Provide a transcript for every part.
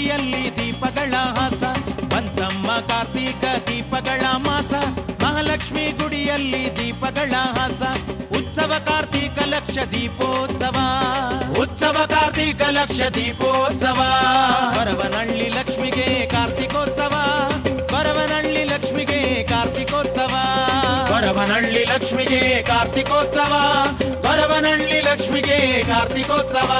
ಗುಡಿಯಲ್ಲಿ ದೀಪಗಳ ಹಾಸ ಬಂತಮ್ಮ ಕಾರ್ತೀಕ ದೀಪಗಳ ಮಾಸ ಮಹಾಲಕ್ಷ್ಮಿ ಗುಡಿಯಲ್ಲಿ ದೀಪಗಳ ಹಾಸ ಉತ್ಸವ ಕಾರ್ತೀಕ ಲಕ್ಷ ದೀಪೋತ್ಸವ ಉತ್ಸವ ಕಾರ್ತೀಕ ಲಕ್ಷ ದೀಪೋತ್ಸವ ಕೊರವನಹಳ್ಳಿ ಲಕ್ಷ್ಮಿಗೆ ಕಾರ್ತಿಕೋತ್ಸವ ಕೊರವನಹಳ್ಳಿ ಲಕ್ಷ್ಮಿಗೆ ಕಾರ್ತಿಕೋತ್ಸವ ಕೊರವನಹಳ್ಳಿ ಲಕ್ಷ್ಮಿಗೆ ಕಾರ್ತಿಕೋತ್ಸವ ಕೊರವನಹಳ್ಳಿ ಲಕ್ಷ್ಮಿಗೆ ಕಾರ್ತಿಕೋತ್ಸವ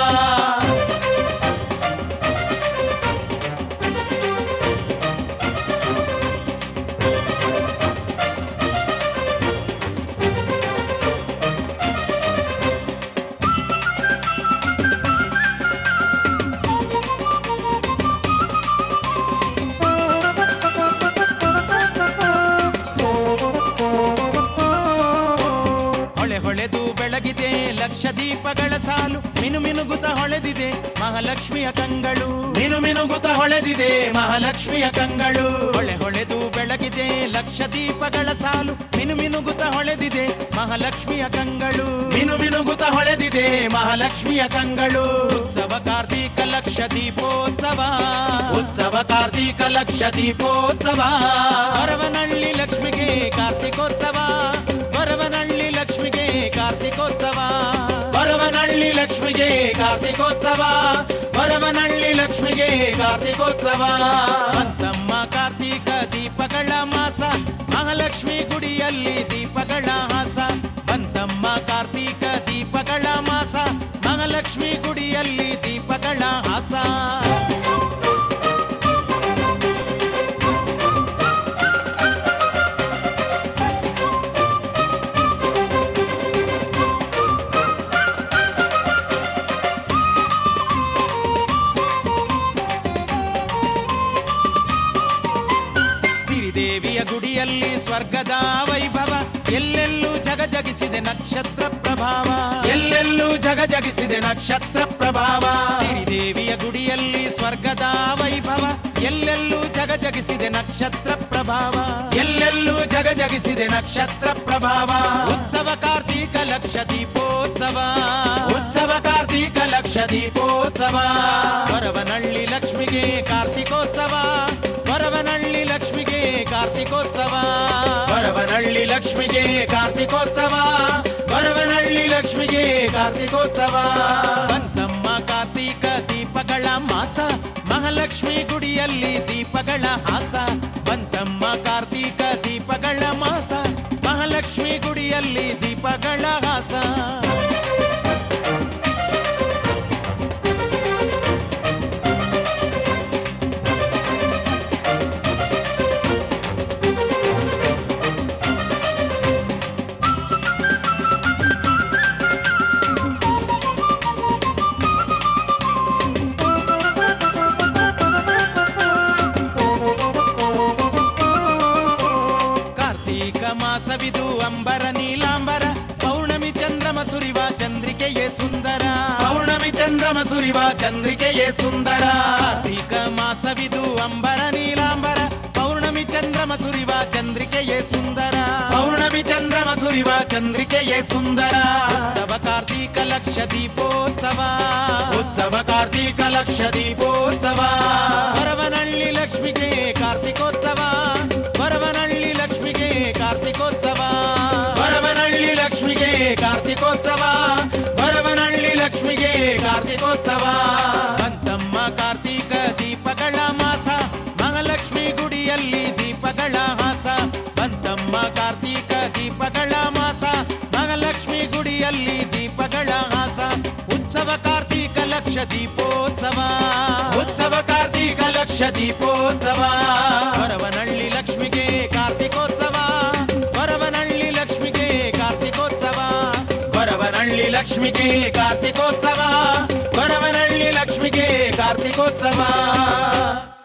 ಹೊಳೆ ಹೊಳೆದು ಬೆಳಗಿದೆ ಲಕ್ಷ ದೀಪಗಳ ಸಾಲು ಮಿನು ಮಿನುಗುತ ಹೊಳೆದಿದೆ ಮಹಾಲಕ್ಷ್ಮಿಯ ಕಂಗಳು ಮಿನು ಮಿನುಗುತ ಹೊಳೆದಿದೆ ಮಹಾಲಕ್ಷ್ಮಿಯ ಕಂಗಳು ಹೊಳೆ ಹೊಳೆದು ಬೆಳಗಿದೆ ಲಕ್ಷ ದೀಪಗಳ ಸಾಲು ಮಿನು ಮಿನುಗುತ ಹೊಳೆದಿದೆ ಮಹಾಲಕ್ಷ್ಮಿಯ ಕಂಗಳು ಮಿನು ಮಿನುಗುತ ಹೊಳೆದಿದೆ ಮಹಾಲಕ್ಷ್ಮಿಯ ಕಂಗಳು ಉತ್ಸವ ಕಾರ್ತೀಕ ಲಕ್ಷ ದೀಪೋತ್ಸವ ಉತ್ಸವ ಕಾರ್ತೀಕ ಲಕ್ಷ ದೀಪೋತ್ಸವ ಕೊರವನಹಳ್ಳಿ ಲಕ್ಷ್ಮಿಗೆ ಕಾರ್ತಿಕೋತ್ಸವ ಕೊರವನಹಳ್ಳಿ ಲಕ್ಷ್ಮಿಗೆ ಕಾರ್ತಿಕೋತ್ಸವ ಕೊರವನಹಳ್ಳಿ ಲಕ್ಷ್ಮಿಗೆ ಕಾರ್ತಿಕೋತ್ಸವ ಕೊರವನಹಳ್ಳಿ ಲಕ್ಷ್ಮಿಗೆ ಕಾರ್ತಿಕೋತ್ಸವ ಬಂತಮ್ಮ ಕಾರ್ತೀಕ ದೀಪಗಳ ಮಾಸ ಮಹಾಲಕ್ಷ್ಮಿ ಗುಡಿಯಲ್ಲಿ ದೀಪಗಳ ಹಾಸ ಬಂತಮ್ಮ ಕಾರ್ತೀಕ ದೀಪಗಳ ಮಾಸ ಮಹಾಲಕ್ಷ್ಮಿ ಗುಡಿಯಲ್ಲಿ ದೀಪಗಳ ಹಾಸ ಸಿರಿದೇವಿಯ ಗುಡಿಯಲ್ಲಿ ಸ್ವರ್ಗದ ವೈಭವ ಎಲ್ಲೆಲ್ಲೂ ಜಗ ಜಗಿಸಿದೆ ನಕ್ಷತ್ರ ಪ್ರಭಾವ ಎಲ್ಲೆಲ್ಲೂ ಜಗ ಜಗಿಸಿದೆ ನಕ್ಷತ್ರ ಪ್ರಭಾವ ಸಿರಿದೇವಿಯ ಗುಡಿಯಲ್ಲಿ ಸ್ವರ್ಗದ ವೈಭವ ಎಲ್ಲೆಲ್ಲೂ ಜಗ ಜಗಿಸಿದೆ ನಕ್ಷತ್ರ ಪ್ರಭಾವ ಎಲ್ಲೆಲ್ಲೂ ಜಗ ಜಗಿಸಿದೆ ನಕ್ಷತ್ರ ಪ್ರಭಾವ ಉತ್ಸವ ಕಾರ್ತೀಕ ಲಕ್ಷ ದೀಪೋತ್ಸವ ಉತ್ಸವ ಕಾರ್ತೀಕ ಲಕ್ಷ ದೀಪೋತ್ಸವ ಕೊರವನಹಳ್ಳಿ ಲಕ್ಷ್ಮಿಗೆ ಕಾರ್ತಿಕೋತ್ಸವ ಕೊರವನಹಳ್ಳಿ ಲಕ್ಷ್ಮಿಗೆ ಕಾರ್ತಿಕೋತ್ಸವ ಕೊರವನಹಳ್ಳಿ ಲಕ್ಷ್ಮಿಗೆ ಕಾರ್ತಿಕೋತ್ಸವ ಕೊರವನಹಳ್ಳಿ ಲಕ್ಷ್ಮಿಗೆ ಕಾರ್ತಿಕೋತ್ಸವ ಬಂತಮ್ಮ ಕಾರ್ತೀಕ ದೀಪಗಳ ಮಾಸ ಮಹಾಲಕ್ಷ್ಮಿ ಗುಡಿಯಲ್ಲಿ ದೀಪಗಳ ಹಾಸ ಬಂತಮ್ಮ ಕಾರ್ತೀಕ ದೀಪಗಳ ಮಾಸ ಮಹಾಲಕ್ಷ್ಮಿ ಗುಡಿಯಲ್ಲಿ ದೀಪಗಳ ಹಾಸ ಕಾರ್ತೀಕ ಮಾಸವಿದು ಅಂಬರ ನೀಲಾಂಬರ ಪೌರ್ಣಮಿ ಚಂದ್ರಮ ಸುರಿವ ಚಂದ್ರಿಕೆಯೇ ಸುಂದರ ಪೌರ್ಣಮಿ ಚಂದ್ರಮ ಸುರಿವ ಚಂದ್ರಿಕೆಯೇ ಸುಂದರ ಕಾರ್ತೀಕ ಮಾಸವಿದು ಅಂಬರ ನೀಲಾಂಬರ ಪೌರ್ಣಮಿ ಚಂದ್ರಮ ಸುರಿವ ಚಂದ್ರಿಕೆಯೇ ಸುಂದರ ಪೌರ್ಣಮಿ ಚಂದ್ರಮ ಸುರಿವ ಚಂದ್ರಿಕೆಯೇ ಸುಂದರ ಉತ್ಸವ ಕಾರ್ತೀಕ ಲಕ್ಷ ದೀಪೋತ್ಸವ ಉತ್ಸವ ಕಾರ್ತೀಕ ಲಕ್ಷ ದೀಪೋತ್ಸವ ಕೊರವನಹಳ್ಳಿ ಲಕ್ಷ್ಮಿಗೆ ಕಾರ್ತಿಕೋತ್ಸವ ಕೊರವನಹಳ್ಳಿ ಲಕ್ಷ್ಮಿಗೆ ಕಾರ್ತಿಕೋತ್ಸವ ಕೊರವನಹಳ್ಳಿ ಲಕ್ಷ್ಮಿಗೆ ಕಾರ್ತಿಕೋತ್ಸವ ಕೊರವನಹಳ್ಳಿ ಲಕ್ಷ್ಮಿಗೆ ಕಾರ್ತಿಕೋತ್ಸವ ಬಂತಮ್ಮ ಕಾರ್ತೀಕ ದೀಪಗಳ ಮಾಸ ಮಹಾಲಕ್ಷ್ಮಿ ಗುಡಿಯಲ್ಲಿ ದೀಪಗಳ ಹಾಸ ಬಂತಮ್ಮ ಕಾರ್ತೀಕ ದೀಪಗಳ ಮಾಸ ಮಹಾಲಕ್ಷ್ಮಿ ಗುಡಿಯಲ್ಲಿ ದೀಪಗಳ ಹಾಸ ಉತ್ಸವ ಕಾರ್ತೀಕ ಲಕ್ಷ ದೀಪೋತ್ಸವ ಉತ್ಸವ ಕಾರ್ತೀಕ ಲಕ್ಷ ದೀಪೋತ್ಸವ ಕೊರವನಹಳ್ಳಿ ಲಕ್ಷ್ಮಿಗೆ ಕಾರ್ತಿಕೋತ್ಸವ ಕೊರವನಹಳ್ಳಿ ಲಕ್ಷ್ಮಿಗೆ ಕಾರ್ತಿಕೋತ್ಸವ ಕೊರವನಹಳ್ಳಿ ಲಕ್ಷ್ಮಿಗೆ ಕಾರ್ತಿಕೋತ್ಸವ ಕೊರವನಹಳ್ಳಿ ಲಕ್ಷ್ಮಿಗೆ ಕಾರ್ತಿಕೋತ್ಸವ